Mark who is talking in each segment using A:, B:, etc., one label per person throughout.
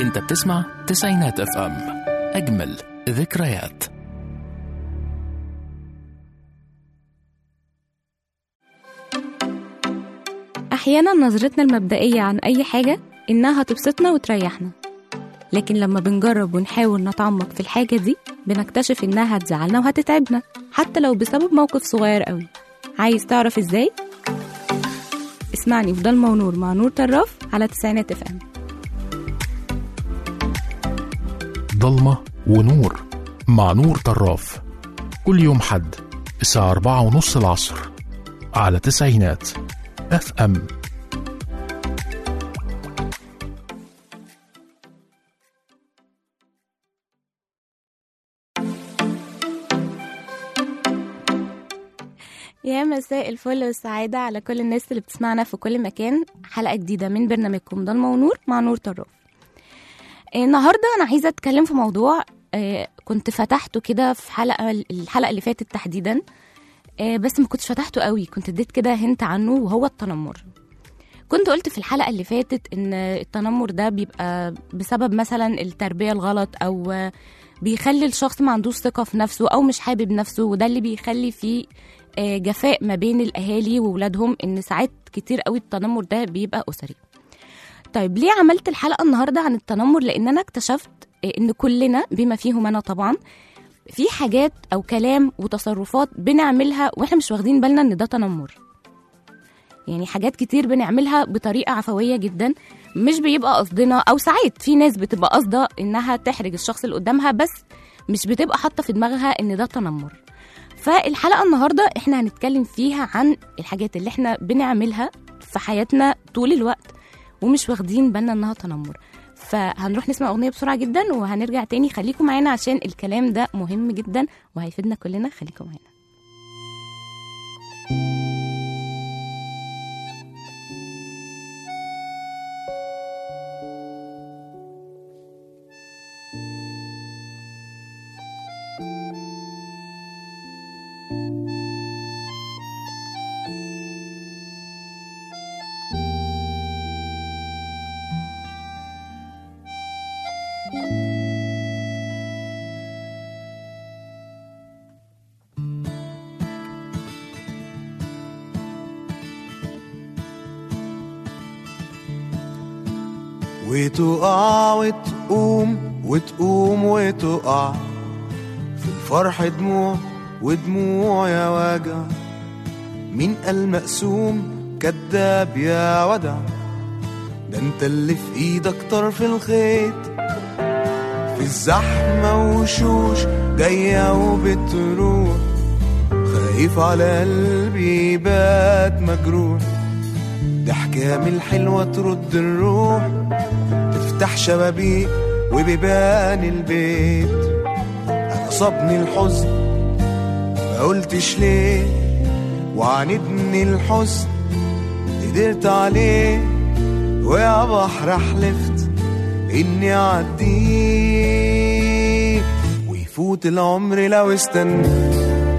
A: انت بتسمع تسعينات اف ام اجمل ذكريات
B: أحيانا نظرتنا المبدئية عن أي حاجة إنها هتبسطنا وتريحنا لكن لما بنجرب ونحاول نتعمق في الحاجة دي بنكتشف إنها هتزعلنا وهتتعبنا حتى لو بسبب موقف صغير قوي عايز تعرف إزاي؟ اسمعني في ضلمة ونور مع نور طراف على تسعينات اف ام
A: ضلمة ونور مع نور طراف كل يوم حد الساعة أربعة ونص العصر على تسعينات اف ام
B: يا مساء الفل والسعادة على كل الناس اللي بتسمعنا في كل مكان حلقة جديدة من برنامجكم ضلمة ونور مع نور طراف آه، النهاردة أنا عايزة أتكلم في موضوع آه، كنت فتحته كده في حلقة الحلقة اللي فاتت تحديدا آه، بس ما كنتش فتحته قوي كنت اديت كده هنت عنه وهو التنمر كنت قلت في الحلقة اللي فاتت إن التنمر ده بيبقى بسبب مثلا التربية الغلط أو آه، بيخلي الشخص ما عندوش ثقة في نفسه أو مش حابب نفسه وده اللي بيخلي فيه آه، جفاء ما بين الاهالي وولادهم ان ساعات كتير قوي التنمر ده بيبقى اسري طيب ليه عملت الحلقه النهارده عن التنمر لان انا اكتشفت آه، ان كلنا بما فيهم انا طبعا في حاجات او كلام وتصرفات بنعملها واحنا مش واخدين بالنا ان ده تنمر يعني حاجات كتير بنعملها بطريقه عفويه جدا مش بيبقى قصدنا او ساعات في ناس بتبقى قصده انها تحرج الشخص اللي قدامها بس مش بتبقى حاطه في دماغها ان ده تنمر فالحلقه النهارده احنا هنتكلم فيها عن الحاجات اللي احنا بنعملها في حياتنا طول الوقت ومش واخدين بالنا انها تنمر فهنروح نسمع اغنيه بسرعه جدا وهنرجع تاني خليكم معانا عشان الكلام ده مهم جدا وهيفيدنا كلنا خليكم معانا
C: وتقع وتقوم وتقوم وتقع في الفرح دموع ودموع يا وجع مين قال مقسوم كداب يا ودع ده انت اللي في ايدك طرف الخيط في الزحمة وشوش جاية وبتروح خايف على قلبي بات مجروح ضحكة من الحلوة ترد الروح تفتح شبابيك وبيبان البيت أنا صابني الحزن ما قلتش ليه وعاندني الحزن قدرت عليه ويا بحر حلفت إني أعديه ويفوت العمر لو استنيت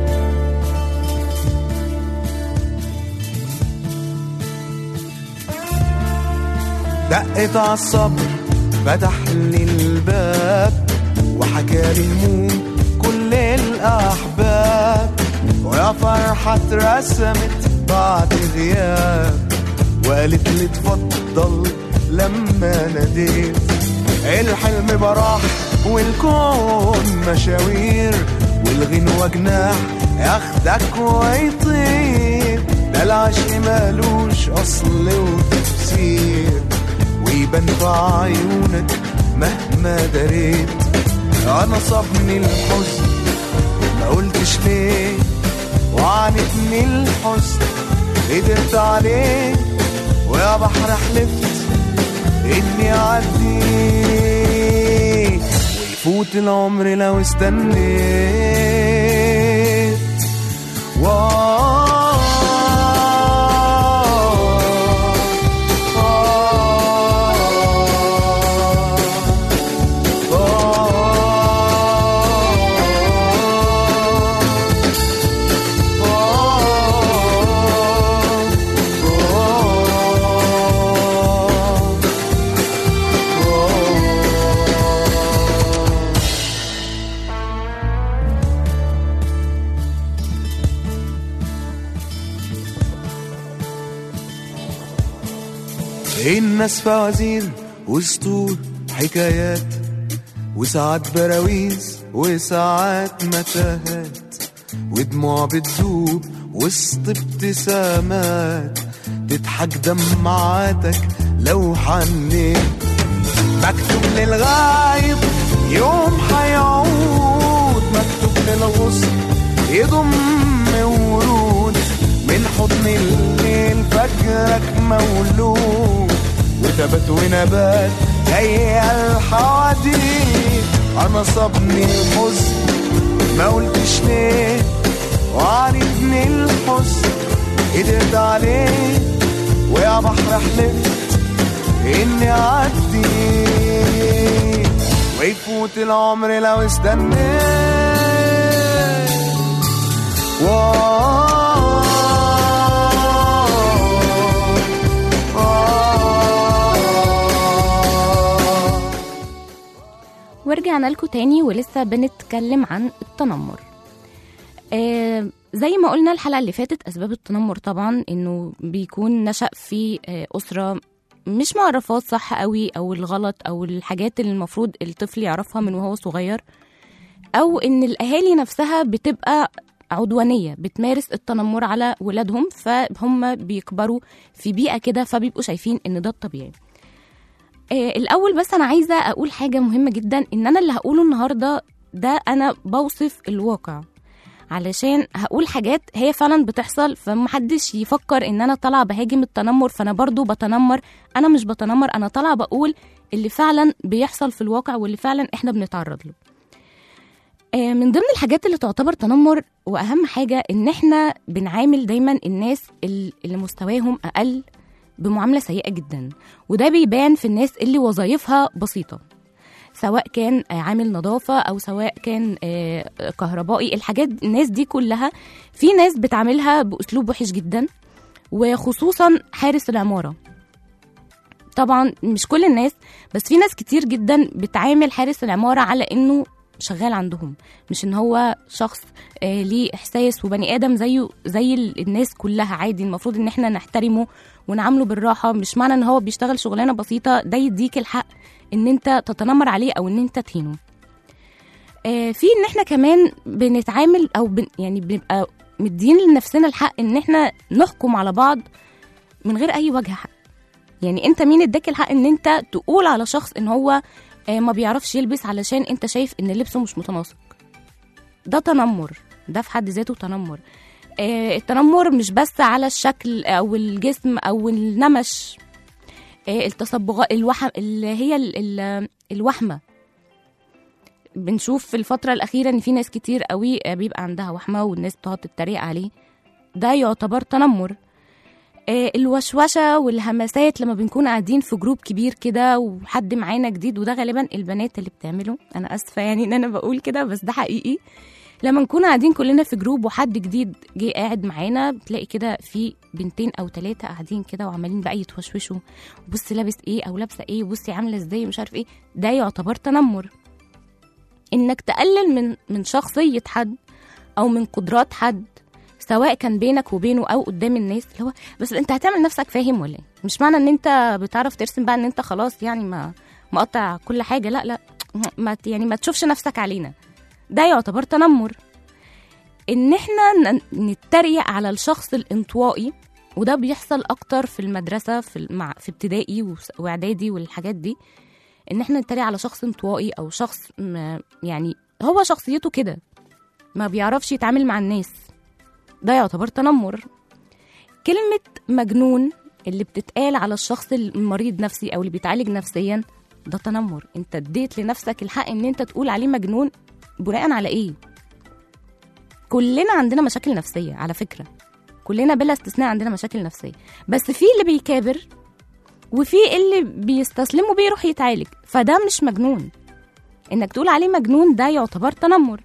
C: دقت عالصبر فتح لي الباب وحكالي هموم كل الأحباب ويا فرحة اترسمت بعد غياب وقالت لي اتفضل لما ناديت الحلم براح والكون مشاوير والغنوة جناح ياخدك ويطير ده العشق مالوش أصل وتفسير ويبان في عيونك مهما دريت انا صابني الحزن ما قلتش ليه وعانتني الحزن قدرت عليه ويا بحر حلفت اني اعديه ويفوت العمر لو استنيت الناس فوازير وسطور حكايات وساعات براويز وساعات متاهات ودموع بتدوب وسط ابتسامات تضحك دمعاتك لو حنيت مكتوب للغايب يوم حيعود مكتوب للغصن يضم ورود من حضن الليل فجرك مولود وتبت ونبات جاي الحواديت انا صابني الحزن ما قلتش ليه وعانتني الحزن قدرت عليه ويا بحر حلفت اني اعدي ويفوت العمر لو استنيت
B: ورجعنا لكم تاني ولسه بنتكلم عن التنمر آه زي ما قلنا الحلقة اللي فاتت أسباب التنمر طبعا إنه بيكون نشأ في آه أسرة مش معرفات صح قوي أو الغلط أو الحاجات اللي المفروض الطفل يعرفها من وهو صغير أو إن الأهالي نفسها بتبقى عدوانية بتمارس التنمر على ولادهم فهم بيكبروا في بيئة كده فبيبقوا شايفين إن ده الطبيعي آه، الاول بس انا عايزه اقول حاجه مهمه جدا ان انا اللي هقوله النهارده ده انا بوصف الواقع علشان هقول حاجات هي فعلا بتحصل فمحدش يفكر ان انا طالعه بهاجم التنمر فانا برضو بتنمر انا مش بتنمر انا طالعه بقول اللي فعلا بيحصل في الواقع واللي فعلا احنا بنتعرض له آه، من ضمن الحاجات اللي تعتبر تنمر واهم حاجه ان احنا بنعامل دايما الناس ال- اللي مستواهم اقل بمعامله سيئه جدا وده بيبان في الناس اللي وظايفها بسيطه سواء كان آه، عامل نظافه او سواء كان آه، كهربائي الحاجات الناس دي كلها في ناس بتعاملها باسلوب وحش جدا وخصوصا حارس العماره طبعا مش كل الناس بس في ناس كتير جدا بتعامل حارس العماره على انه شغال عندهم مش ان هو شخص آه ليه احساس وبني ادم زيه زي ال- الناس كلها عادي المفروض ان احنا نحترمه ونعامله بالراحه مش معنى ان هو بيشتغل شغلانه بسيطه ده يديك الحق ان انت تتنمر عليه او ان انت تهينه آه في ان احنا كمان بنتعامل او بن يعني بنبقى مدين لنفسنا الحق ان احنا نحكم على بعض من غير اي وجه حق يعني انت مين اداك الحق ان انت تقول على شخص ان هو آه، ما بيعرفش يلبس علشان انت شايف ان لبسه مش متناسق ده تنمر ده في حد ذاته تنمر آه، التنمر مش بس على الشكل او الجسم او النمش آه، التصبغات الوحم اللي هي ال- ال- الوحمه بنشوف في الفترة الأخيرة إن في ناس كتير قوي آه، بيبقى عندها وحمة والناس بتقعد تتريق عليه ده يعتبر تنمر آه، الوشوشة والهمسات لما بنكون قاعدين في جروب كبير كده وحد معانا جديد وده غالبا البنات اللي بتعمله أنا آسفة يعني إن أنا بقول كده بس ده حقيقي لما نكون قاعدين كلنا في جروب وحد جديد جه قاعد معانا بتلاقي كده في بنتين او ثلاثه قاعدين كده وعمالين بقى يتوشوشوا بصي لابس ايه او لابسه ايه بصي عامله ازاي مش عارف ايه ده يعتبر تنمر انك تقلل من من شخصيه حد او من قدرات حد سواء كان بينك وبينه او قدام الناس اللي هو بس انت هتعمل نفسك فاهم ولا ايه مش معنى ان انت بتعرف ترسم بقى ان انت خلاص يعني ما مقطع كل حاجه لا لا ما ت- يعني ما تشوفش نفسك علينا ده يعتبر تنمر ان احنا ن- نتريق على الشخص الانطوائي وده بيحصل اكتر في المدرسه في ال- مع في ابتدائي وس- واعدادي والحاجات دي ان احنا نتريق على شخص انطوائي او شخص م- يعني هو شخصيته كده ما بيعرفش يتعامل مع الناس ده يعتبر تنمر كلمة مجنون اللي بتتقال على الشخص المريض نفسي او اللي بيتعالج نفسيا ده تنمر انت اديت لنفسك الحق ان انت تقول عليه مجنون بناء على ايه كلنا عندنا مشاكل نفسية على فكرة كلنا بلا استثناء عندنا مشاكل نفسية بس في اللي بيكابر وفي اللي بيستسلم وبيروح يتعالج فده مش مجنون انك تقول عليه مجنون ده يعتبر تنمر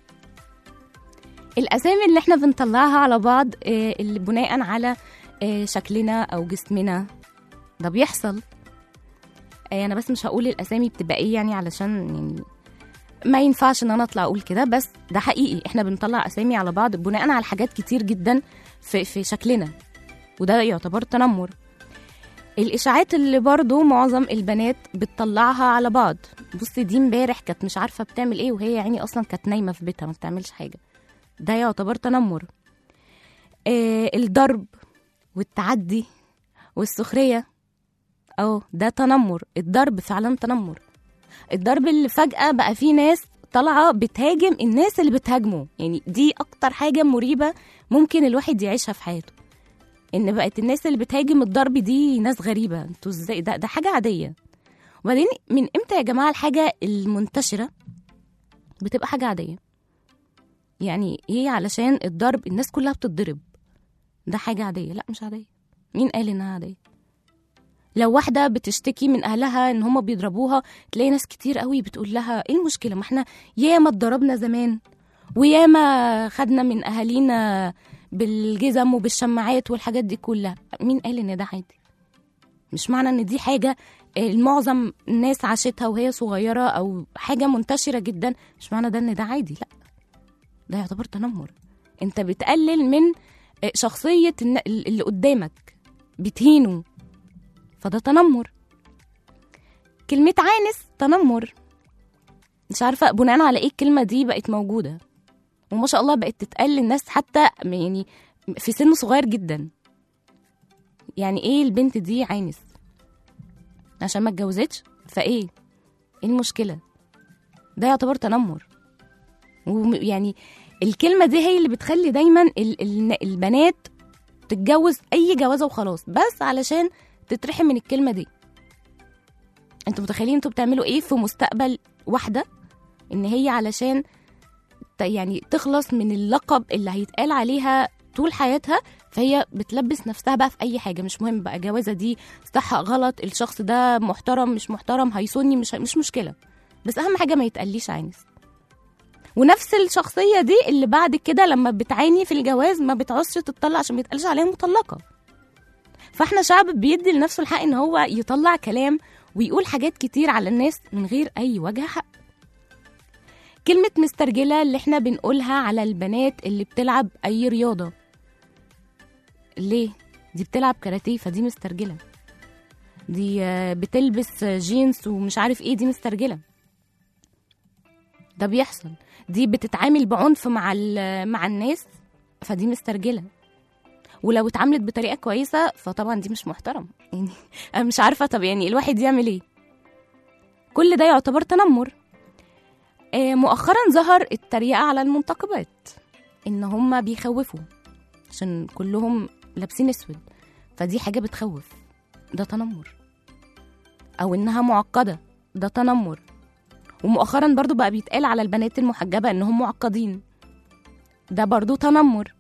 B: الاسامي اللي احنا بنطلعها على بعض آه، اللي بناء على آه، شكلنا او جسمنا ده بيحصل آه، انا بس مش هقول الاسامي بتبقى ايه يعني علشان يعني ما ينفعش ان انا اطلع اقول كده بس ده حقيقي احنا بنطلع اسامي على بعض بناء على حاجات كتير جدا في في شكلنا وده يعتبر تنمر الاشاعات اللي برضو معظم البنات بتطلعها على بعض بصي دي امبارح كانت مش عارفه بتعمل ايه وهي يعني اصلا كانت نايمه في بيتها ما بتعملش حاجه ده يعتبر تنمر آه الضرب والتعدي والسخريه اه ده تنمر الضرب فعلا تنمر الضرب اللي فجاه بقى فيه ناس طالعه بتهاجم الناس اللي بتهاجمه يعني دي اكتر حاجه مريبه ممكن الواحد يعيشها في حياته ان بقت الناس اللي بتهاجم الضرب دي ناس غريبه انتوا ازاي ده, ده حاجه عاديه وبعدين من امتى يا جماعه الحاجه المنتشره بتبقى حاجه عاديه يعني ايه علشان الضرب الناس كلها بتتضرب ده حاجه عاديه لا مش عاديه مين قال انها عاديه لو واحده بتشتكي من اهلها ان هم بيضربوها تلاقي ناس كتير قوي بتقول لها ايه المشكله ما احنا ياما اتضربنا زمان وياما خدنا من اهالينا بالجزم وبالشماعات والحاجات دي كلها مين قال ان ده عادي مش معنى ان دي حاجه معظم الناس عاشتها وهي صغيره او حاجه منتشره جدا مش معنى ده ان ده عادي لا ده يعتبر تنمر انت بتقلل من شخصيه الن- اللي قدامك بتهينه فده تنمر كلمة عانس تنمر مش عارفة بناء على ايه الكلمة دي بقت موجودة وما شاء الله بقت تتقال للناس حتى يعني في سن صغير جدا يعني ايه البنت دي عانس عشان ما اتجوزتش فايه ايه المشكلة ده يعتبر تنمر ويعني الكلمة دي هي اللي بتخلي دايما ال- ال- البنات تتجوز اي جوازة وخلاص بس علشان تترحم من الكلمة دي انتوا متخيلين انتوا بتعملوا ايه في مستقبل واحدة ان هي علشان ت- يعني تخلص من اللقب اللي هيتقال عليها طول حياتها فهي بتلبس نفسها بقى في اي حاجه مش مهم بقى جوازه دي صح غلط الشخص ده محترم مش محترم هيصوني مش مش مشكله بس اهم حاجه ما يتقليش عانس ونفس الشخصيه دي اللي بعد كده لما بتعاني في الجواز ما بتعوزش تطلع عشان ما يتقالش عليها مطلقه فاحنا شعب بيدي لنفسه الحق ان هو يطلع كلام ويقول حاجات كتير على الناس من غير اي وجه حق كلمة مسترجلة اللي احنا بنقولها على البنات اللي بتلعب أي رياضة ليه؟ دي بتلعب كاراتيه فدي مسترجلة دي آه، بتلبس آه، جينز ومش عارف ايه دي مسترجلة ده بيحصل دي بتتعامل بعنف مع ال- مع الناس فدي مسترجلة ولو اتعاملت بطريقة كويسة فطبعا دي مش محترم يعني أنا مش عارفة طب يعني الواحد يعمل ايه كل ده يعتبر تنمر آه، مؤخرا ظهر التريقة على المنتقبات ان هم بيخوفوا عشان كلهم لابسين اسود فدي حاجة بتخوف ده تنمر او انها معقدة ده تنمر ومؤخرا برضو بقى بيتقال على البنات المحجبة انهم معقدين ده برضو تنمر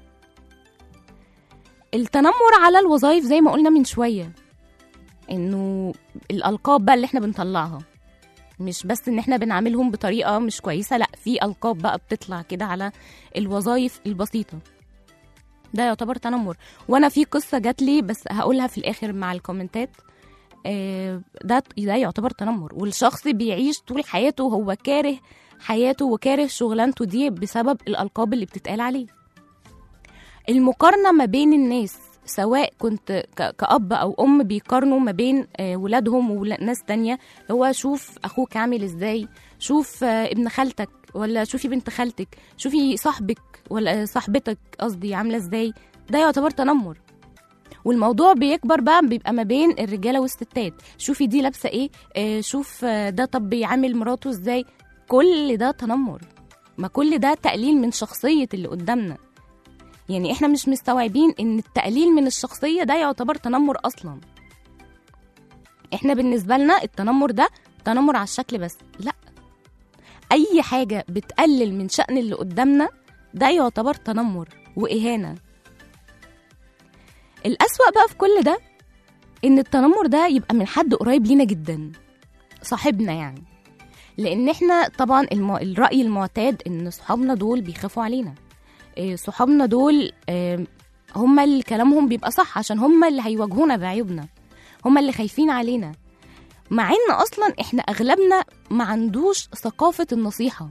B: التنمر على الوظائف زي ما قلنا من شوية انه الالقاب بقى اللي احنا بنطلعها مش بس ان احنا بنعاملهم بطريقه مش كويسه لا في القاب بقى بتطلع كده على الوظائف البسيطه ده يعتبر تنمر وانا في قصه جات لي بس هقولها في الاخر مع الكومنتات آه، ده ده يعتبر تنمر والشخص بيعيش طول حياته هو كاره حياته وكاره شغلانته دي بسبب الالقاب اللي بتتقال عليه المقارنه ما بين الناس سواء كنت ك- كأب أو أم بيقارنوا ما بين آه، ولادهم وناس تانية هو شوف أخوك عامل إزاي شوف آه، ابن خالتك ولا شوفي بنت خالتك شوفي صاحبك ولا صاحبتك قصدي عاملة إزاي ده يعتبر تنمر والموضوع بيكبر بقى بيبقى ما بين الرجاله والستات شوفي دي لابسه ايه آه شوف آه، ده طب بيعامل مراته ازاي كل ده تنمر ما كل ده تقليل من شخصيه اللي قدامنا يعني احنا مش مستوعبين ان التقليل من الشخصيه ده يعتبر تنمر اصلا احنا بالنسبه لنا التنمر ده تنمر على الشكل بس لا اي حاجه بتقلل من شأن اللي قدامنا ده يعتبر تنمر واهانه الأسوأ بقى في كل ده إن التنمر ده يبقى من حد قريب لينا جدا صاحبنا يعني لأن إحنا طبعا الم... الرأي المعتاد إن صحابنا دول بيخافوا علينا إيه، صحابنا دول إيه، هما اللي كلامهم بيبقى صح عشان هما اللي هيواجهونا بعيوبنا هما اللي خايفين علينا مع إن أصلا إحنا أغلبنا ما عندوش ثقافة النصيحة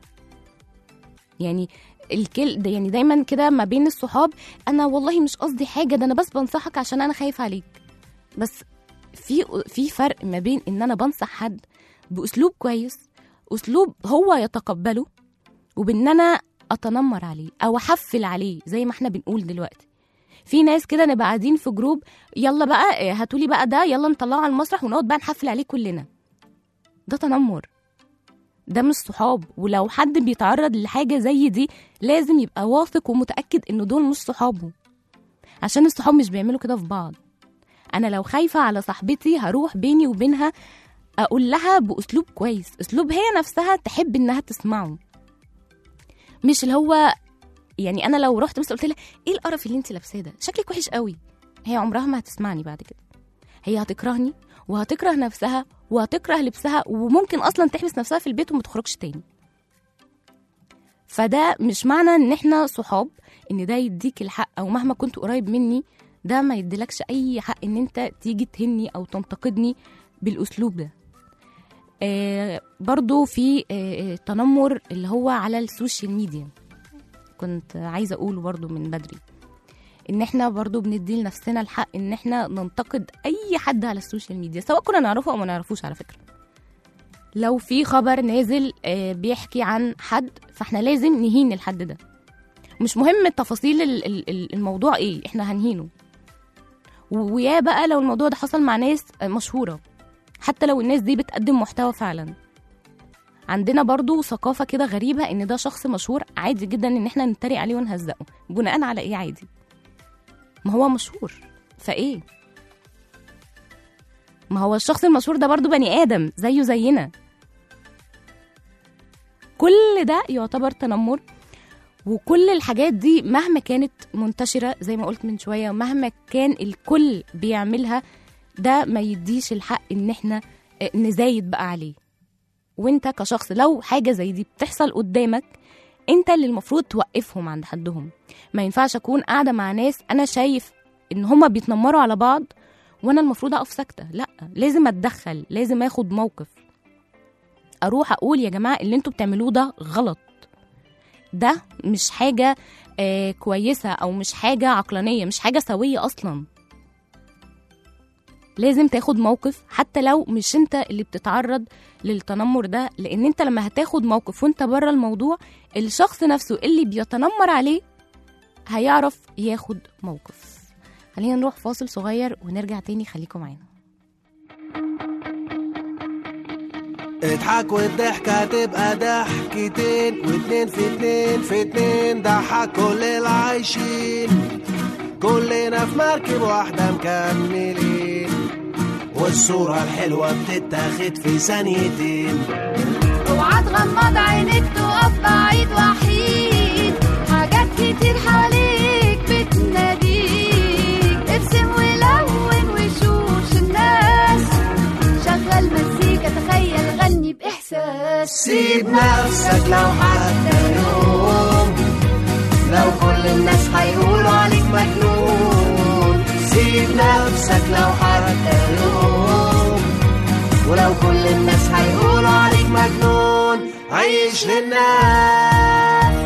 B: يعني الكل ده يعني دايما كده ما بين الصحاب انا والله مش قصدي حاجه ده انا بس بنصحك عشان انا خايف عليك بس في في فرق ما بين ان انا بنصح حد باسلوب كويس اسلوب هو يتقبله وبان انا اتنمر عليه او احفل عليه زي ما احنا بنقول دلوقتي في ناس كده نبقى قاعدين في جروب يلا بقى هاتولي بقى ده يلا نطلعه على المسرح ونقعد بقى نحفل عليه كلنا ده تنمر ده مش صحاب ولو حد بيتعرض لحاجة زي دي لازم يبقى واثق ومتأكد إن دول مش صحابه عشان الصحاب مش بيعملوا كده في بعض أنا لو خايفة على صاحبتي هروح بيني وبينها أقول لها بأسلوب كويس أسلوب هي نفسها تحب إنها تسمعه مش اللي هو يعني أنا لو رحت بس قلت لها إيه القرف اللي أنت لابساه ده شكلك وحش قوي هي عمرها ما هتسمعني بعد كده هي هتكرهني وهتكره نفسها وهتكره لبسها وممكن اصلا تحبس نفسها في البيت وما تخرجش تاني فده مش معنى ان احنا صحاب ان ده يديك الحق او مهما كنت قريب مني ده ما يديلكش اي حق ان انت تيجي تهني او تنتقدني بالاسلوب ده آه برضو في آه تنمر اللي هو على السوشيال ميديا كنت عايزه اقوله برضو من بدري ان احنا برضو بندي لنفسنا الحق ان احنا ننتقد اي حد على السوشيال ميديا سواء كنا نعرفه او ما نعرفوش على فكره لو في خبر نازل آه، بيحكي عن حد فاحنا لازم نهين الحد ده مش مهم تفاصيل ال- ال- ال- الموضوع ايه احنا هنهينه و- ويا بقى لو الموضوع ده حصل مع ناس آه، مشهوره حتى لو الناس دي بتقدم محتوى فعلا عندنا برضو ثقافة كده غريبة إن ده شخص مشهور عادي جدا إن إحنا نتريق عليه ونهزقه بناء على إيه عادي ما هو مشهور فايه ما هو الشخص المشهور ده برضو بني ادم زيه زينا كل ده يعتبر تنمر وكل الحاجات دي مهما كانت منتشرة زي ما قلت من شوية مهما كان الكل بيعملها ده ما يديش الحق ان احنا آه، نزايد بقى عليه وانت كشخص لو حاجة زي دي بتحصل قدامك انت اللي المفروض توقفهم عند حدهم ما ينفعش اكون قاعده مع ناس انا شايف ان هما بيتنمروا على بعض وانا المفروض اقف ساكته لا لازم اتدخل لازم اخد موقف اروح اقول يا جماعه اللي انتوا بتعملوه ده غلط ده مش حاجه آه كويسه او مش حاجه عقلانيه مش حاجه سويه اصلا لازم تاخد موقف حتى لو مش انت اللي بتتعرض للتنمر ده لان انت لما هتاخد موقف وانت بره الموضوع الشخص نفسه اللي بيتنمر عليه هيعرف ياخد موقف خلينا نروح فاصل صغير ونرجع تاني خليكم معانا
C: اضحك والضحكة تبقى ضحكتين واتنين في اتنين في اتنين ضحك كل العايشين كلنا في مركب واحدة مكملين والصورة الحلوة بتتاخد في ثانيتين
D: اوعى تغمض عينيك تقف بعيد وحيد حاجات كتير حواليك بتناديك ارسم ولون وشوش الناس شغل مزيكا تخيل غني بإحساس
C: سيب نفسك لو حتى يوم لو كل الناس هيقولوا عليك مجنون سيب نفسك لو حتى يوم ولو كل الناس هيقولوا عليك مجنون عيش للناس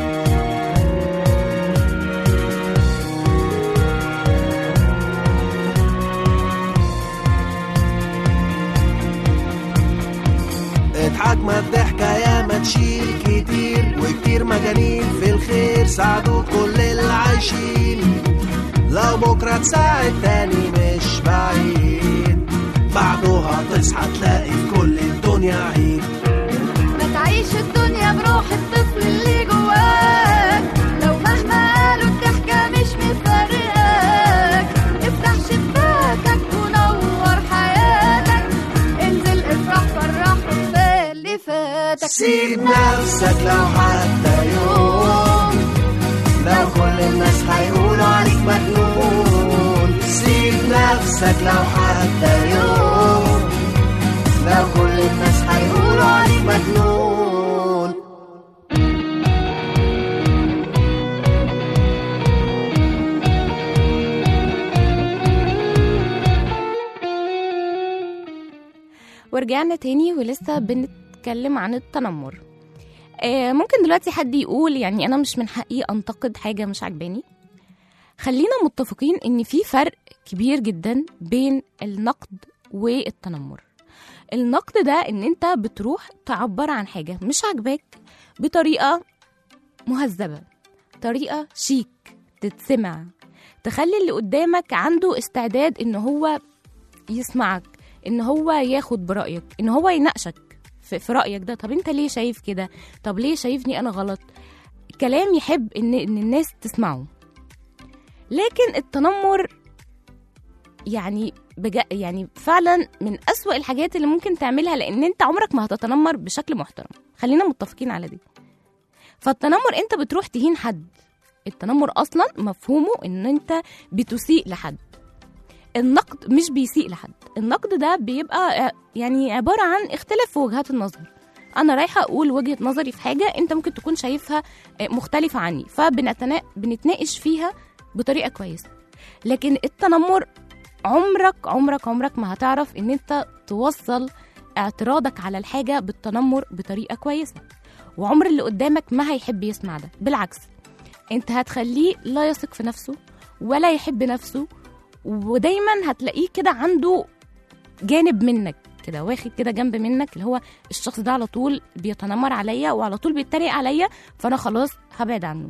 C: اضحك ما الضحكة يا ما تشيل كتير وكتير مجانين في الخير ساعدوا كل العايشين لو بكرة تساعد تاني مش بعيد بعدها تصحى تلاقي في كل الدنيا عيد
D: ما تعيش الدنيا بروح الطفل اللي جواك لو مهما قالوا الضحكة مش مفرقاك افتح شباكك ونور حياتك انزل افرح فرح باللي فاتك
C: سيب نفسك لو حتى يوم لو كل الناس هيقولوا عليك مجنون سيب نفسك لو حتى يوم لو كل الناس هيقولوا عليك مجنون
B: ورجعنا تاني ولسه بنتكلم عن التنمر آه، ممكن دلوقتي حد يقول يعني انا مش من حقي انتقد حاجه مش عجباني خلينا متفقين ان في فرق كبير جدا بين النقد والتنمر النقد ده ان انت بتروح تعبر عن حاجه مش عاجباك بطريقه مهذبه طريقه شيك تتسمع تخلي اللي قدامك عنده استعداد ان هو يسمعك ان هو ياخد برايك ان هو يناقشك في, في رايك ده طب انت ليه شايف كده طب ليه شايفني انا غلط كلام يحب ان ان الناس تسمعه لكن التنمر يعني بجا يعني فعلا من أسوأ الحاجات اللي ممكن تعملها لان انت عمرك ما هتتنمر بشكل محترم خلينا متفقين على دي فالتنمر انت بتروح تهين حد التنمر اصلا مفهومه ان انت بتسيء لحد النقد مش بيسيء لحد النقد ده بيبقى ع- يعني عبارة عن اختلاف في وجهات النظر انا رايحه اقول وجهه نظري في حاجه انت ممكن تكون شايفها آه، مختلفه عني فبنتناقش فيها بطريقه كويسه لكن التنمر عمرك عمرك عمرك ما هتعرف ان انت توصل اعتراضك على الحاجه بالتنمر بطريقه كويسه وعمر اللي قدامك ما هيحب يسمع ده بالعكس انت هتخليه لا يثق في نفسه ولا يحب نفسه ودايما هتلاقيه كده عنده جانب منك كده واخد كده جنب منك اللي هو الشخص ده على طول بيتنمر عليا وعلى طول بيتريق عليا فانا خلاص هبعد عنه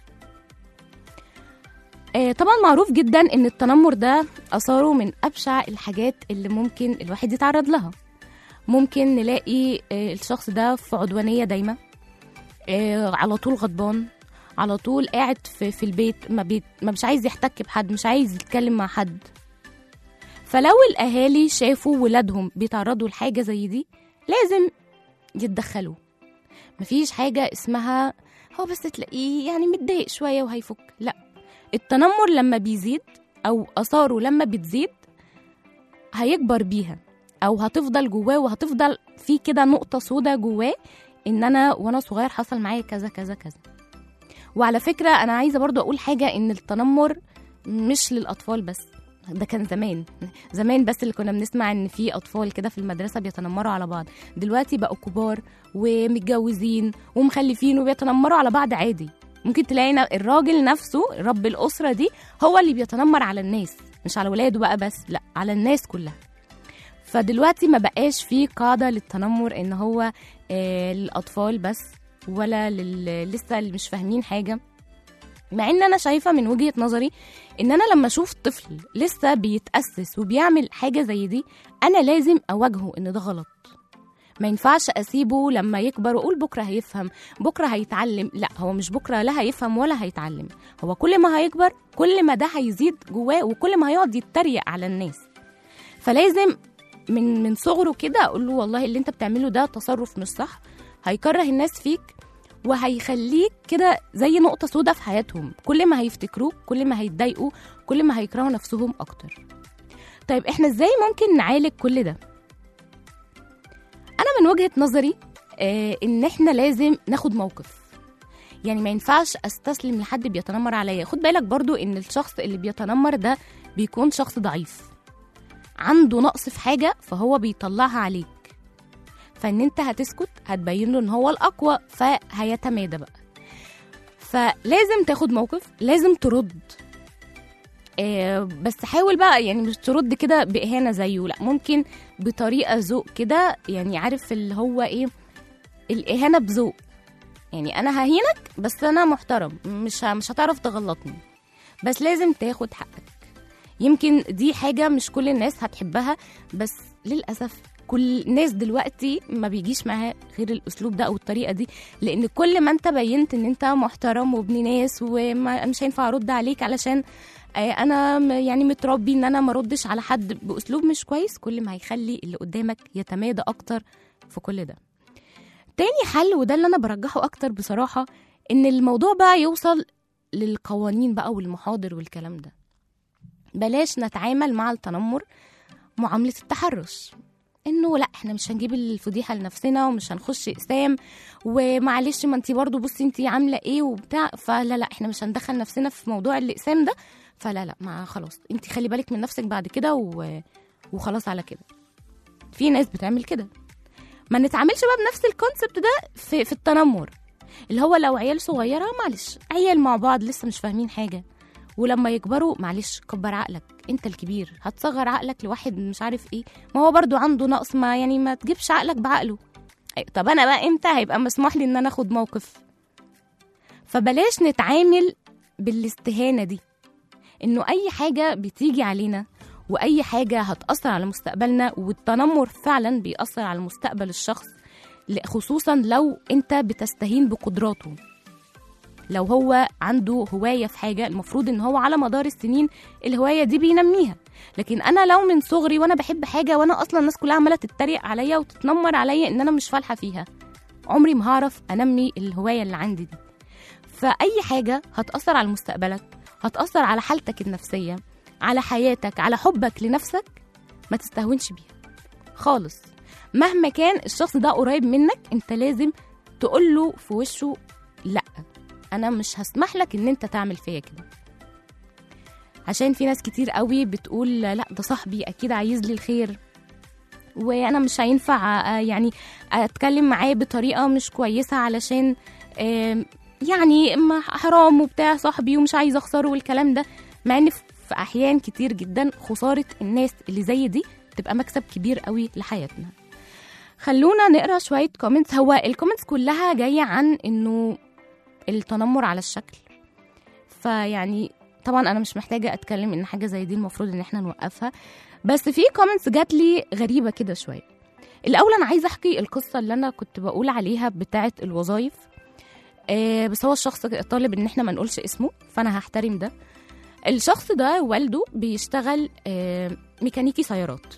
B: آه، طبعا معروف جدا ان التنمر ده اثاره من ابشع الحاجات اللي ممكن الواحد يتعرض لها ممكن نلاقي آه، الشخص ده في عدوانيه دايمه آه، على طول غضبان على طول قاعد في, في البيت ما, بيت ما مش عايز يحتك بحد مش عايز يتكلم مع حد فلو الاهالي شافوا ولادهم بيتعرضوا لحاجه زي دي لازم يتدخلوا مفيش حاجه اسمها هو بس تلاقيه يعني متضايق شويه وهيفك لا التنمر لما بيزيد او اثاره لما بتزيد هيكبر بيها او هتفضل جواه وهتفضل في كده نقطه سودا جواه ان انا وانا صغير حصل معايا كذا كذا كذا وعلى فكره انا عايزه برضو اقول حاجه ان التنمر مش للاطفال بس ده كان زمان زمان بس اللي كنا بنسمع ان في اطفال كده في المدرسه بيتنمروا على بعض دلوقتي بقوا كبار ومتجوزين ومخلفين وبيتنمروا على بعض عادي ممكن تلاقي ن- الراجل نفسه رب الاسره دي هو اللي بيتنمر على الناس مش على ولاده بقى بس لا على الناس كلها فدلوقتي ما بقاش في قاعده للتنمر ان هو آه للاطفال بس ولا لل... لسه اللي مش فاهمين حاجه مع ان انا شايفه من وجهه نظري ان انا لما اشوف طفل لسه بيتاسس وبيعمل حاجه زي دي انا لازم اواجهه ان ده غلط ما ينفعش اسيبه لما يكبر واقول بكره هيفهم بكره هيتعلم لا هو مش بكره لا هيفهم ولا هيتعلم هو كل ما هيكبر كل ما ده هيزيد جواه وكل ما هيقعد يتريق على الناس فلازم من من صغره كده اقول له والله اللي انت بتعمله ده تصرف مش صح هيكره الناس فيك وهيخليك كده زي نقطة سودة في حياتهم كل ما هيفتكروك كل ما هيتضايقوا كل ما هيكرهوا نفسهم أكتر طيب احنا ازاي ممكن نعالج كل ده أنا من وجهة نظري آه إن احنا لازم ناخد موقف يعني ما ينفعش استسلم لحد بيتنمر عليا خد بالك برضو ان الشخص اللي بيتنمر ده بيكون شخص ضعيف عنده نقص في حاجة فهو بيطلعها عليك فان انت هتسكت هتبين له ان هو الاقوى فهيتمادى بقى فلازم تاخد موقف لازم ترد آه بس حاول بقى يعني مش ترد كده بإهانة زيه لا ممكن بطريقة ذوق كده يعني عارف اللي هو ايه الإهانة بذوق يعني أنا ههينك بس أنا محترم مش ه- مش هتعرف تغلطني بس لازم تاخد حقك يمكن دي حاجة مش كل الناس هتحبها بس للأسف كل الناس دلوقتي ما بيجيش معاها غير الاسلوب ده او الطريقه دي لان كل ما انت بينت ان انت محترم وابن ناس ومش هينفع ارد عليك علشان آه، انا م- يعني متربي ان انا ما اردش على حد باسلوب مش كويس كل ما هيخلي اللي قدامك يتمادى اكتر في كل ده تاني حل وده اللي انا برجحه اكتر بصراحه ان الموضوع بقى يوصل للقوانين بقى والمحاضر والكلام ده بلاش نتعامل مع التنمر معامله التحرش انه لا احنا مش هنجيب الفضيحه لنفسنا ومش هنخش اقسام ومعلش ما انت برضو بصي انت عامله ايه وبتاع فلا لا احنا مش هندخل نفسنا في موضوع الاقسام ده فلا لا ما خلاص انت خلي بالك من نفسك بعد كده و... وخلاص على كده في ناس بتعمل كده ما نتعاملش بقى بنفس الكونسبت ده في, في التنمر اللي هو لو عيال صغيره معلش عيال مع بعض لسه مش فاهمين حاجه ولما يكبروا معلش كبر عقلك انت الكبير هتصغر عقلك لواحد مش عارف ايه ما هو برضو عنده نقص ما يعني ما تجيبش عقلك بعقله أي- طب انا بقى امتى هيبقى مسموح لي ان انا اخد موقف فبلاش نتعامل بالاستهانة دي انه اي حاجة بتيجي علينا واي حاجة هتأثر على مستقبلنا والتنمر فعلا بيأثر على مستقبل الشخص ل- خصوصا لو انت بتستهين بقدراته لو هو عنده هواية في حاجة المفروض ان هو على مدار السنين الهواية دي بينميها لكن انا لو من صغري وانا بحب حاجة وانا اصلا الناس كلها عمالة تتريق عليا وتتنمر عليا ان انا مش فالحة فيها عمري ما هعرف انمي الهواية اللي عندي دي فأي حاجة هتأثر على مستقبلك هتأثر على حالتك النفسية على حياتك على حبك لنفسك ما تستهونش بيها خالص مهما كان الشخص ده قريب منك انت لازم تقول له في وشه لا انا مش هسمح لك ان انت تعمل فيا كده عشان في ناس كتير قوي بتقول لا ده صاحبي اكيد عايز لي الخير وانا مش هينفع آه، يعني اتكلم معاه بطريقه مش كويسه علشان آم، يعني ما حرام وبتاع صاحبي ومش عايزه اخسره والكلام ده مع ان في احيان كتير جدا خساره الناس اللي زي دي تبقى مكسب كبير قوي لحياتنا خلونا نقرا شويه كومنتس هو الكومنتس كلها جايه عن انه التنمر على الشكل فيعني طبعا انا مش محتاجه اتكلم ان حاجه زي دي المفروض ان احنا نوقفها بس في كومنتس جات لي غريبه كده شويه الاول انا عايزه احكي القصه اللي انا كنت بقول عليها بتاعه الوظايف آه بس هو الشخص طالب ان احنا ما نقولش اسمه فانا هحترم ده الشخص ده والده بيشتغل آه ميكانيكي سيارات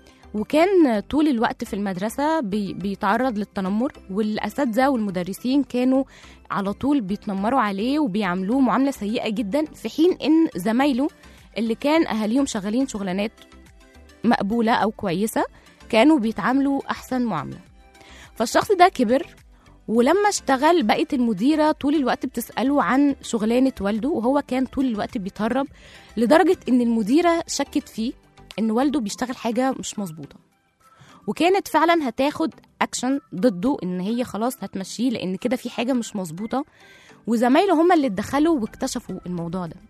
B: وكان طول الوقت في المدرسة بي بيتعرض للتنمر والأساتذة والمدرسين كانوا على طول بيتنمروا عليه وبيعاملوه معاملة سيئة جدا في حين إن زمايله اللي كان أهاليهم شغالين شغلانات مقبولة أو كويسة كانوا بيتعاملوا أحسن معاملة فالشخص ده كبر ولما اشتغل بقت المديرة طول الوقت بتسأله عن شغلانة والده وهو كان طول الوقت بيتهرب لدرجة إن المديرة شكت فيه إن والده بيشتغل حاجة مش مظبوطة وكانت فعلا هتاخد أكشن ضده إن هي خلاص هتمشيه لأن كده في حاجة مش مظبوطة وزمايله هما اللي اتدخلوا واكتشفوا الموضوع ده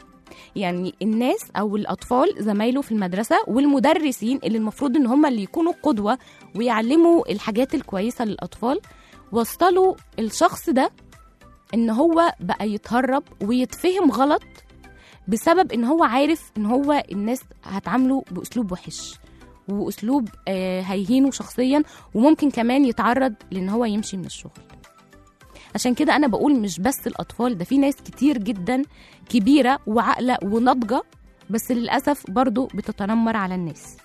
B: يعني الناس او الاطفال زمايله في المدرسه والمدرسين اللي المفروض ان هم اللي يكونوا قدوه ويعلموا الحاجات الكويسه للاطفال وصلوا الشخص ده ان هو بقى يتهرب ويتفهم غلط بسبب ان هو عارف ان هو الناس هتعامله باسلوب وحش واسلوب آه هيهينه شخصيا وممكن كمان يتعرض لان هو يمشي من الشغل عشان كده انا بقول مش بس الاطفال ده في ناس كتير جدا كبيره وعاقله وناضجه بس للاسف برضو بتتنمر على الناس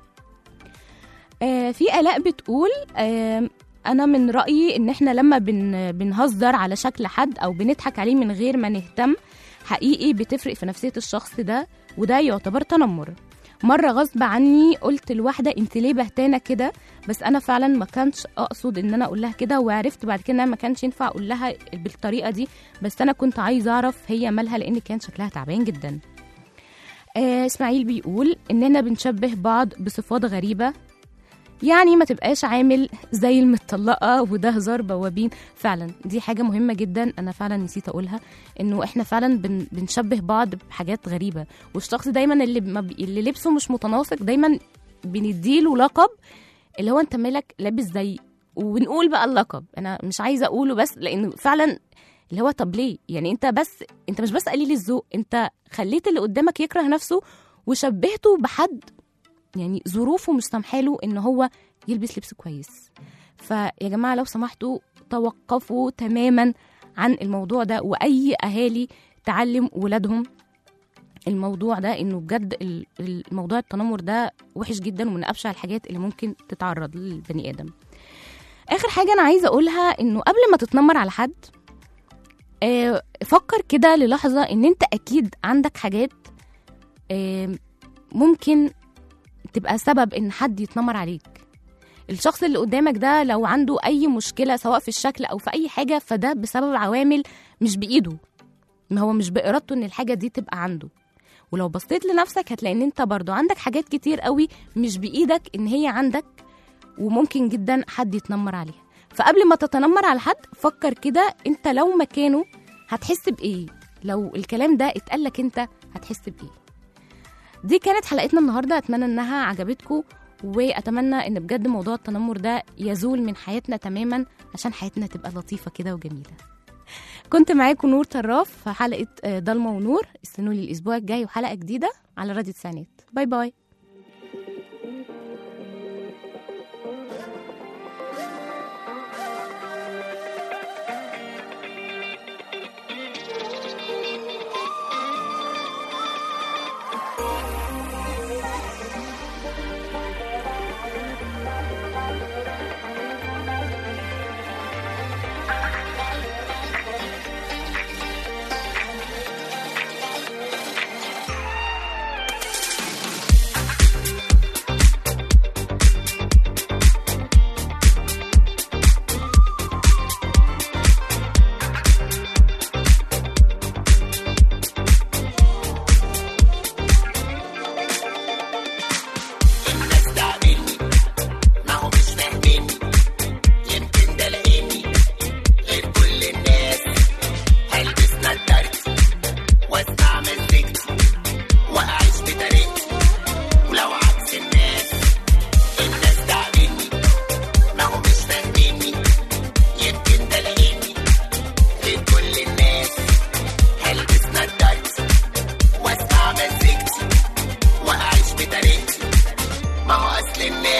B: آه في الاء بتقول آه انا من رايي ان احنا لما بن بنهزر على شكل حد او بنضحك عليه من غير ما نهتم حقيقي بتفرق في نفسيه الشخص ده وده يعتبر تنمر مرة غصب عني قلت لواحدة انت ليه بهتانة كده بس انا فعلا ما كانش اقصد ان انا اقول لها كده وعرفت بعد كده إن أنا ما كانش ينفع اقول لها بالطريقة دي بس انا كنت عايزة اعرف هي مالها لان كان شكلها تعبان جدا آه اسماعيل بيقول اننا بنشبه بعض بصفات غريبة يعني ما تبقاش عامل زي المطلقة وده هزار بوابين فعلا دي حاجة مهمة جدا أنا فعلا نسيت أقولها إنه إحنا فعلا بن بنشبه بعض بحاجات غريبة والشخص دايما اللي ما بي اللي لبسه مش متناسق دايما بنديله لقب اللي هو أنت مالك لابس زي ونقول بقى اللقب أنا مش عايزة أقوله بس لأنه فعلا اللي هو طب ليه يعني أنت بس أنت مش بس قليل الذوق أنت خليت اللي قدامك يكره نفسه وشبهته بحد يعني ظروفه مش سامحاله ان هو يلبس لبس كويس فيا جماعه لو سمحتوا توقفوا تماما عن الموضوع ده واي اهالي تعلم ولادهم الموضوع ده انه بجد ال- الموضوع التنمر ده وحش جدا ومن ابشع الحاجات اللي ممكن تتعرض للبني ادم اخر حاجه انا عايزه اقولها انه قبل ما تتنمر على حد آه، فكر كده للحظه ان انت اكيد عندك حاجات آه، ممكن تبقى سبب ان حد يتنمر عليك الشخص اللي قدامك ده لو عنده اي مشكله سواء في الشكل او في اي حاجه فده بسبب عوامل مش بايده ما هو مش بارادته ان الحاجه دي تبقى عنده ولو بصيت لنفسك هتلاقي ان انت برضو عندك حاجات كتير قوي مش بايدك ان هي عندك وممكن جدا حد يتنمر عليها فقبل ما تتنمر على حد فكر كده انت لو مكانه هتحس بايه لو الكلام ده اتقال لك انت هتحس بايه دي كانت حلقتنا النهارده اتمنى انها عجبتكم واتمنى ان بجد موضوع التنمر ده يزول من حياتنا تماما عشان حياتنا تبقى لطيفه كده وجميله كنت معاكم نور طراف في حلقه آه، ضلمه ونور استنوا لي الاسبوع الجاي وحلقه جديده على راديو تسعينات باي باي
E: الناس تعبني ما هو مش فاهمني يمكن ده لاني غير كل الناس هلبس نضارتي واسمع مزيكتي واعيش بطريقتي ولو عكس الناس الناس تعبني ما هو مش فاهمني يمكن ده لاني غير كل الناس هلبس نضارتي واسمع مزيكتي واعيش بطريقتي ما هو اصل الناس